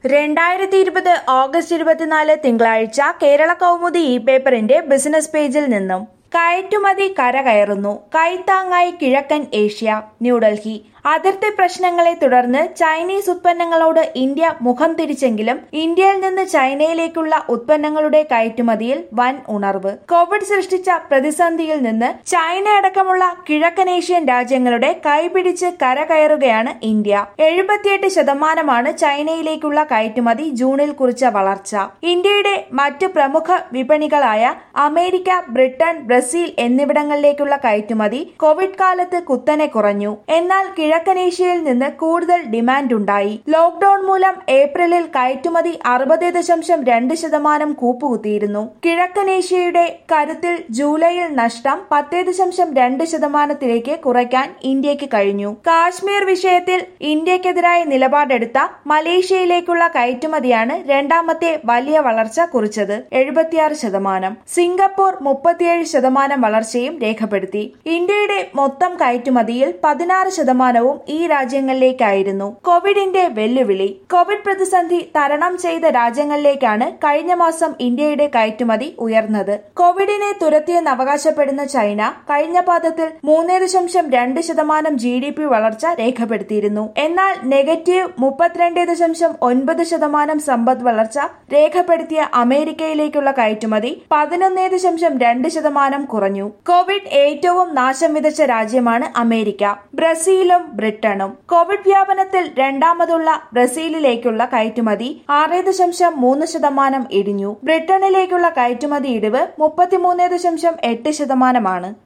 രണ്ടായിരത്തി ഇരുപത് ഓഗസ്റ്റ് ഇരുപത്തിനാല് തിങ്കളാഴ്ച കേരള കൗമുദി ഇ പേപ്പറിന്റെ ബിസിനസ് പേജിൽ നിന്നും കയറ്റുമതി കരകയറുന്നു കൈത്താങ്ങായി കിഴക്കൻ ഏഷ്യ ന്യൂഡൽഹി അതിർത്തി പ്രശ്നങ്ങളെ തുടർന്ന് ചൈനീസ് ഉത്പന്നങ്ങളോട് ഇന്ത്യ മുഖം തിരിച്ചെങ്കിലും ഇന്ത്യയിൽ നിന്ന് ചൈനയിലേക്കുള്ള ഉത്പന്നങ്ങളുടെ കയറ്റുമതിയിൽ വൻ ഉണർവ് കോവിഡ് സൃഷ്ടിച്ച പ്രതിസന്ധിയിൽ നിന്ന് ചൈന അടക്കമുള്ള കിഴക്കനേഷ്യൻ രാജ്യങ്ങളുടെ കൈപിടിച്ച് കരകയറുകയാണ് ഇന്ത്യ എഴുപത്തിയെട്ട് ശതമാനമാണ് ചൈനയിലേക്കുള്ള കയറ്റുമതി ജൂണിൽ കുറിച്ച വളർച്ച ഇന്ത്യയുടെ മറ്റ് പ്രമുഖ വിപണികളായ അമേരിക്ക ബ്രിട്ടൻ ബ്രസീൽ എന്നിവിടങ്ങളിലേക്കുള്ള കയറ്റുമതി കോവിഡ് കാലത്ത് കുത്തനെ കുറഞ്ഞു എന്നാൽ കിഴക്കനേഷ്യയിൽ നിന്ന് കൂടുതൽ ഡിമാൻഡ് ഉണ്ടായി ലോക്ഡൌൺ മൂലം ഏപ്രിലിൽ കയറ്റുമതി അറുപത് ദശാംശം രണ്ട് ശതമാനം കൂപ്പുകുത്തിയിരുന്നു കിഴക്കനേഷ്യയുടെ കരുത്തിൽ ജൂലൈയിൽ നഷ്ടം പത്ത് ദശാംശം രണ്ട് ശതമാനത്തിലേക്ക് കുറയ്ക്കാൻ ഇന്ത്യക്ക് കഴിഞ്ഞു കാശ്മീർ വിഷയത്തിൽ ഇന്ത്യക്കെതിരായ നിലപാടെടുത്ത മലേഷ്യയിലേക്കുള്ള കയറ്റുമതിയാണ് രണ്ടാമത്തെ വലിയ വളർച്ച കുറിച്ചത് എഴുപത്തിയാറ് ശതമാനം സിംഗപ്പൂർ മുപ്പത്തിയേഴ് ശതമാനം വളർച്ചയും രേഖപ്പെടുത്തി ഇന്ത്യയുടെ മൊത്തം കയറ്റുമതിയിൽ പതിനാറ് ശതമാനവും ഈ രാജ്യങ്ങളിലേക്കായിരുന്നു കോവിഡിന്റെ വെല്ലുവിളി കോവിഡ് പ്രതിസന്ധി തരണം ചെയ്ത രാജ്യങ്ങളിലേക്കാണ് കഴിഞ്ഞ മാസം ഇന്ത്യയുടെ കയറ്റുമതി ഉയർന്നത് കോവിഡിനെ തുരത്തിയെന്ന് അവകാശപ്പെടുന്ന ചൈന കഴിഞ്ഞ പാദത്തിൽ മൂന്ന് ദശാംശം രണ്ട് ശതമാനം ജി ഡി പി വളർച്ച രേഖപ്പെടുത്തിയിരുന്നു എന്നാൽ നെഗറ്റീവ് മുപ്പത്തിരണ്ട് ദശാംശം ഒൻപത് ശതമാനം സമ്പദ് വളർച്ച രേഖപ്പെടുത്തിയ അമേരിക്കയിലേക്കുള്ള കയറ്റുമതി പതിനൊന്ന് ദശാംശം രണ്ട് ശതമാനം കുറഞ്ഞു കോവിഡ് ഏറ്റവും നാശം വിതച്ച രാജ്യമാണ് അമേരിക്ക ബ്രസീലും ബ്രിട്ടനും കോവിഡ് വ്യാപനത്തിൽ രണ്ടാമതുള്ള ബ്രസീലിലേക്കുള്ള കയറ്റുമതി ആറ് ദശാംശം മൂന്ന് ശതമാനം ഇടിഞ്ഞു ബ്രിട്ടനിലേക്കുള്ള കയറ്റുമതി ഇടിവ് മുപ്പത്തിമൂന്ന് ദശാംശം എട്ട് ശതമാനമാണ്